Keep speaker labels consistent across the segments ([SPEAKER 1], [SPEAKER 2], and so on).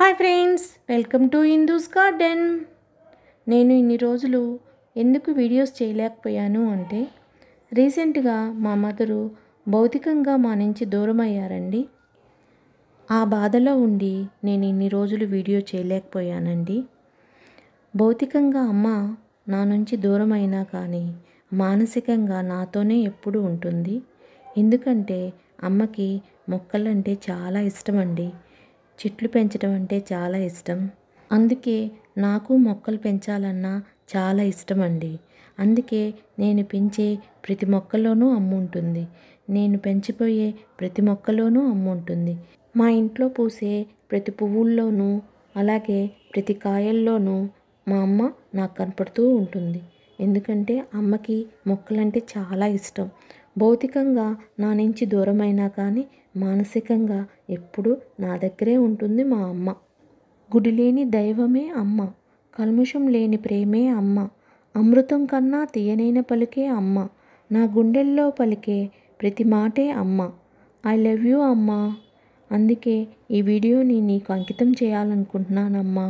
[SPEAKER 1] hi friends welcome to Hindu's garden నేను ఇన్ని రోజులు ఎందుకు వీడియోస్ చేయలేకపోయాను అంటే రీసెంట్గా మా మదరు భౌతికంగా మా నుంచి దూరం అయ్యారండి ఆ బాధలో ఉండి నేను ఇన్ని రోజులు వీడియో చేయలేకపోయానండి భౌతికంగా అమ్మ నా నుంచి దూరం అయినా కానీ మానసికంగా నాతోనే ఎప్పుడు ఉంటుంది ఎందుకంటే అమ్మకి మొక్కలంటే చాలా ఇష్టం అండి చెట్లు పెంచడం అంటే చాలా ఇష్టం అందుకే నాకు మొక్కలు పెంచాలన్నా చాలా ఇష్టం అండి అందుకే నేను పెంచే ప్రతి మొక్కలోనూ అమ్మ ఉంటుంది నేను పెంచిపోయే ప్రతి మొక్కలోనూ అమ్మ ఉంటుంది మా ఇంట్లో పూసే ప్రతి పువ్వుల్లోనూ అలాగే ప్రతి కాయల్లోనూ మా అమ్మ నాకు కనపడుతూ ఉంటుంది ఎందుకంటే అమ్మకి మొక్కలంటే చాలా ఇష్టం భౌతికంగా నా నుంచి దూరమైనా కానీ మానసికంగా ఎప్పుడూ నా దగ్గరే ఉంటుంది మా అమ్మ గుడి లేని దైవమే అమ్మ కల్ముషం లేని ప్రేమే అమ్మ అమృతం కన్నా తీయనైన పలికే అమ్మ నా గుండెల్లో పలికే ప్రతి మాటే అమ్మ ఐ లవ్ యూ అమ్మ అందుకే ఈ వీడియోని నీకు అంకితం చేయాలనుకుంటున్నానమ్మా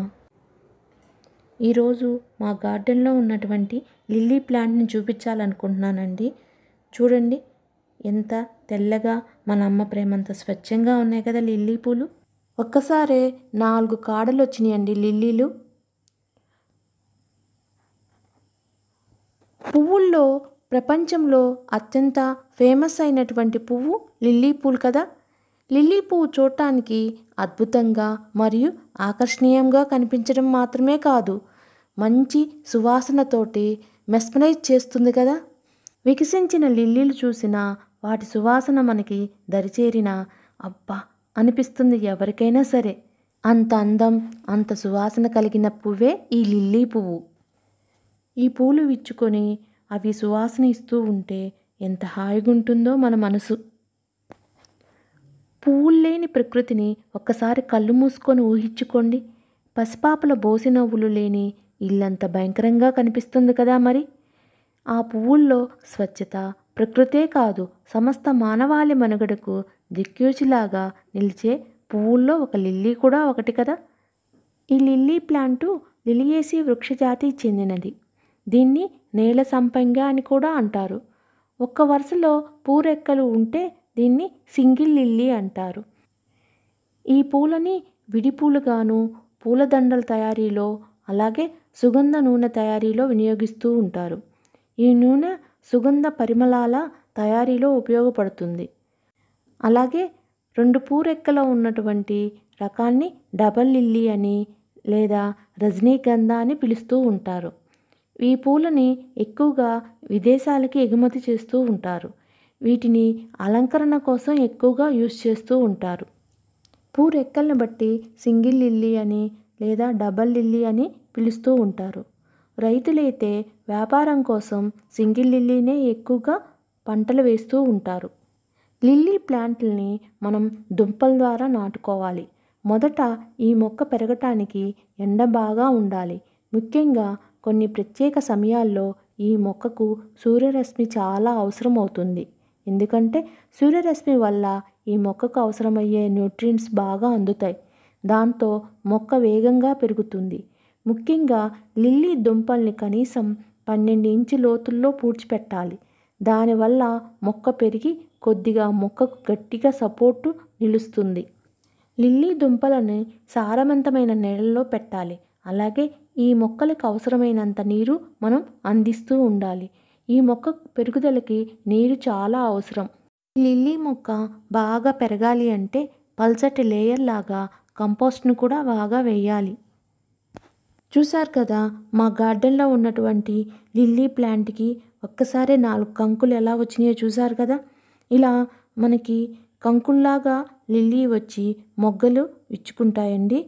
[SPEAKER 1] ఈరోజు మా గార్డెన్లో ఉన్నటువంటి లిల్లీ ప్లాంట్ని చూపించాలనుకుంటున్నానండి చూడండి ఎంత తెల్లగా మన అమ్మ ప్రేమంత స్వచ్ఛంగా ఉన్నాయి కదా లిల్లీ పూలు ఒక్కసారే నాలుగు కాడలు వచ్చినాయండి లిల్లీలు పువ్వుల్లో ప్రపంచంలో అత్యంత ఫేమస్ అయినటువంటి పువ్వు లిల్లీ పూలు కదా లిల్లీ పువ్వు చూడటానికి అద్భుతంగా మరియు ఆకర్షణీయంగా కనిపించడం మాత్రమే కాదు మంచి సువాసనతోటి మెస్మరైజ్ చేస్తుంది కదా వికసించిన లిల్లీలు చూసిన వాటి సువాసన మనకి దరిచేరిన అబ్బా అనిపిస్తుంది ఎవరికైనా సరే అంత అందం అంత సువాసన కలిగిన పువ్వే ఈ లిల్లీ పువ్వు ఈ పూలు విచ్చుకొని అవి సువాసన ఇస్తూ ఉంటే ఎంత హాయిగా ఉంటుందో మన మనసు పువ్వులు లేని ప్రకృతిని ఒక్కసారి కళ్ళు మూసుకొని ఊహించుకోండి పసిపాపల బోసి నవ్వులు లేని ఇల్లంత భయంకరంగా కనిపిస్తుంది కదా మరి ఆ పువ్వుల్లో స్వచ్ఛత ప్రకృతే కాదు సమస్త మానవాళి మనుగడకు దిక్యూచిలాగా నిలిచే పువ్వుల్లో ఒక లిల్లీ కూడా ఒకటి కదా ఈ లిల్లీ ప్లాంటు లిలియేసి వృక్షజాతికి చెందినది దీన్ని నేల సంపంగ అని కూడా అంటారు ఒక్క వరుసలో పూరెక్కలు ఉంటే దీన్ని సింగిల్ లిల్లీ అంటారు ఈ పూలని విడిపూలుగాను పూలదండల తయారీలో అలాగే సుగంధ నూనె తయారీలో వినియోగిస్తూ ఉంటారు ఈ నూనె సుగంధ పరిమళాల తయారీలో ఉపయోగపడుతుంది అలాగే రెండు పూరెక్కలో ఉన్నటువంటి రకాన్ని డబల్ లిల్లీ అని లేదా రజనీగంధ అని పిలుస్తూ ఉంటారు ఈ పూలని ఎక్కువగా విదేశాలకి ఎగుమతి చేస్తూ ఉంటారు వీటిని అలంకరణ కోసం ఎక్కువగా యూజ్ చేస్తూ ఉంటారు పూరెక్కలను బట్టి సింగిల్ లిల్లీ అని లేదా డబల్ లిల్లీ అని పిలుస్తూ ఉంటారు రైతులైతే వ్యాపారం కోసం సింగిల్ లిల్లీనే ఎక్కువగా పంటలు వేస్తూ ఉంటారు లిల్లీ ప్లాంట్లని మనం దుంపల ద్వారా నాటుకోవాలి మొదట ఈ మొక్క పెరగటానికి ఎండ బాగా ఉండాలి ముఖ్యంగా కొన్ని ప్రత్యేక సమయాల్లో ఈ మొక్కకు సూర్యరశ్మి చాలా అవసరం అవుతుంది ఎందుకంటే సూర్యరశ్మి వల్ల ఈ మొక్కకు అవసరమయ్యే న్యూట్రియంట్స్ బాగా అందుతాయి దాంతో మొక్క వేగంగా పెరుగుతుంది ముఖ్యంగా లిల్లీ దుంపల్ని కనీసం పన్నెండు ఇంచు లోతుల్లో పూడ్చిపెట్టాలి దానివల్ల మొక్క పెరిగి కొద్దిగా మొక్కకు గట్టిగా సపోర్టు నిలుస్తుంది లిల్లీ దుంపలను సారవంతమైన నెలల్లో పెట్టాలి అలాగే ఈ మొక్కలకు అవసరమైనంత నీరు మనం అందిస్తూ ఉండాలి ఈ మొక్క పెరుగుదలకి నీరు చాలా అవసరం లిల్లీ మొక్క బాగా పెరగాలి అంటే పల్చటి లేయర్ లాగా కంపోస్ట్ను కూడా బాగా వేయాలి చూశారు కదా మా గార్డెన్లో ఉన్నటువంటి లిల్లీ ప్లాంట్కి ఒక్కసారి నాలుగు కంకులు ఎలా వచ్చినాయో చూశారు కదా ఇలా మనకి కంకుల్లాగా లిల్లీ వచ్చి మొగ్గలు ఇచ్చుకుంటాయండి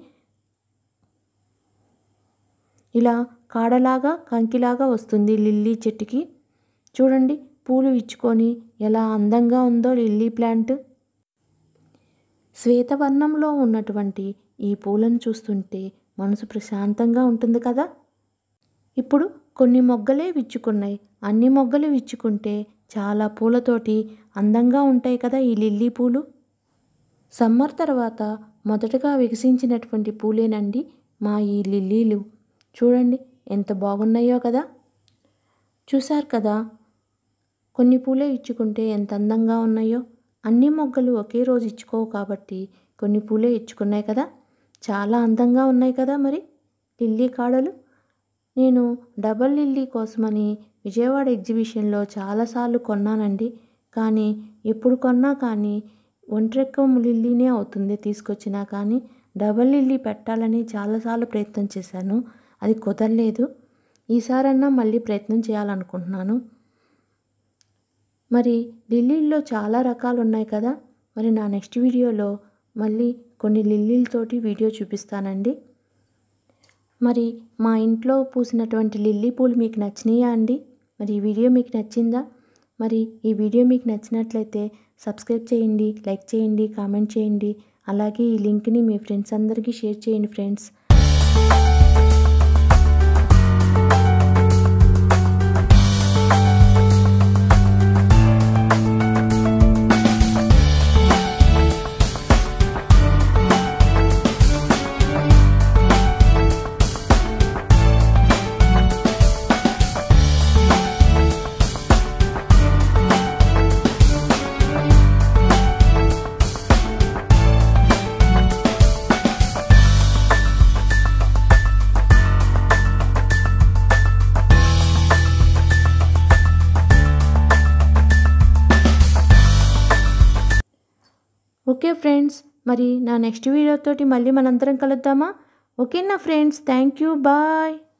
[SPEAKER 1] ఇలా కాడలాగా కంకిలాగా వస్తుంది లిల్లీ చెట్టుకి చూడండి పూలు ఇచ్చుకొని ఎలా అందంగా ఉందో లిల్లీ ప్లాంట్ శ్వేతవర్ణంలో ఉన్నటువంటి ఈ పూలను చూస్తుంటే మనసు ప్రశాంతంగా ఉంటుంది కదా ఇప్పుడు కొన్ని మొగ్గలే విచ్చుకున్నాయి అన్ని మొగ్గలు విచ్చుకుంటే చాలా పూలతోటి అందంగా ఉంటాయి కదా ఈ లిల్లీ పూలు సమ్మర్ తర్వాత మొదటగా వికసించినటువంటి పూలేనండి మా ఈ లిల్లీలు చూడండి ఎంత బాగున్నాయో కదా చూశారు కదా కొన్ని పూలే ఇచ్చుకుంటే ఎంత అందంగా ఉన్నాయో అన్ని మొగ్గలు ఒకే రోజు ఇచ్చుకోవు కాబట్టి కొన్ని పూలే ఇచ్చుకున్నాయి కదా చాలా అందంగా ఉన్నాయి కదా మరి లిల్లీ కాడలు నేను డబల్ లిల్లీ కోసమని విజయవాడ ఎగ్జిబిషన్లో చాలాసార్లు కొన్నానండి కానీ ఎప్పుడు కొన్నా కానీ ఒంట్రెక్కం లిల్లీనే అవుతుంది తీసుకొచ్చినా కానీ డబల్ లిల్లీ పెట్టాలని చాలాసార్లు ప్రయత్నం చేశాను అది కుదరలేదు ఈసారన్నా మళ్ళీ ప్రయత్నం చేయాలనుకుంటున్నాను మరి లిల్లీల్లో చాలా రకాలు ఉన్నాయి కదా మరి నా నెక్స్ట్ వీడియోలో మళ్ళీ కొన్ని లిల్లీలతోటి వీడియో చూపిస్తానండి మరి మా ఇంట్లో పూసినటువంటి లిల్లీ పూలు మీకు నచ్చినాయా అండి మరి ఈ వీడియో మీకు నచ్చిందా మరి ఈ వీడియో మీకు నచ్చినట్లయితే సబ్స్క్రైబ్ చేయండి లైక్ చేయండి కామెంట్ చేయండి అలాగే ఈ లింక్ని మీ ఫ్రెండ్స్ అందరికీ షేర్ చేయండి ఫ్రెండ్స్ ఓకే ఫ్రెండ్స్ మరి నా నెక్స్ట్ వీడియోతోటి మళ్ళీ మనందరం కలుద్దామా ఓకేనా ఫ్రెండ్స్ థ్యాంక్ యూ బాయ్